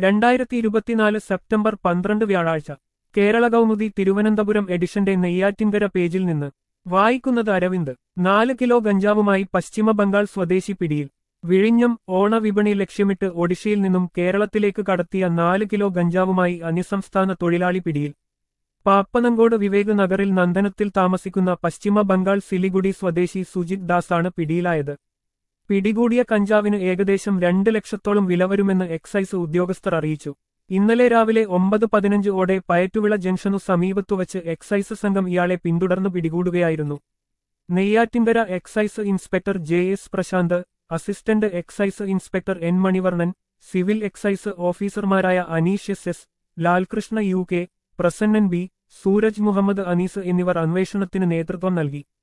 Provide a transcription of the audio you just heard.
രണ്ടായിരത്തി ഇരുപത്തിനാല് സെപ്റ്റംബർ പന്ത്രണ്ട് വ്യാഴാഴ്ച കേരള കൗമുദി തിരുവനന്തപുരം എഡിഷന്റെ നെയ്യാറ്റിൻകര പേജിൽ നിന്ന് വായിക്കുന്നത് അരവിന്ദ് നാല് കിലോ ഗഞ്ചാവുമായി പശ്ചിമ ബംഗാൾ സ്വദേശി പിടിയിൽ വിഴിഞ്ഞം ഓണവിപണി ലക്ഷ്യമിട്ട് ഒഡീഷയിൽ നിന്നും കേരളത്തിലേക്ക് കടത്തിയ നാല് കിലോ ഗഞ്ചാവുമായി അന്യസംസ്ഥാന തൊഴിലാളി പിടിയിൽ പാപ്പനങ്കോട് വിവേക് നഗറിൽ നന്ദനത്തിൽ താമസിക്കുന്ന പശ്ചിമ ബംഗാൾ സിലിഗുഡി സ്വദേശി സുജിത് ദാസാണ് പിടിയിലായത് പിടികൂടിയ കഞ്ചാവിന് ഏകദേശം രണ്ട് ലക്ഷത്തോളം വില വരുമെന്ന് എക്സൈസ് ഉദ്യോഗസ്ഥർ അറിയിച്ചു ഇന്നലെ രാവിലെ ഒമ്പത് പതിനഞ്ച് ഓടെ പയറ്റുവിള ജംഗ്ഷനു സമീപത്തുവച്ച് എക്സൈസ് സംഘം ഇയാളെ പിന്തുടർന്ന് പിടികൂടുകയായിരുന്നു Neyyattinkara excise inspector J S Prashanth assistant excise inspector N Manivarnan civil excise ഓഫീസർമാരായ Aneesh S S Lalkrishna U K Prasannan B Sooraj Muhammad Anees എന്നിവർ അന്വേഷണത്തിന് നേതൃത്വം നൽകി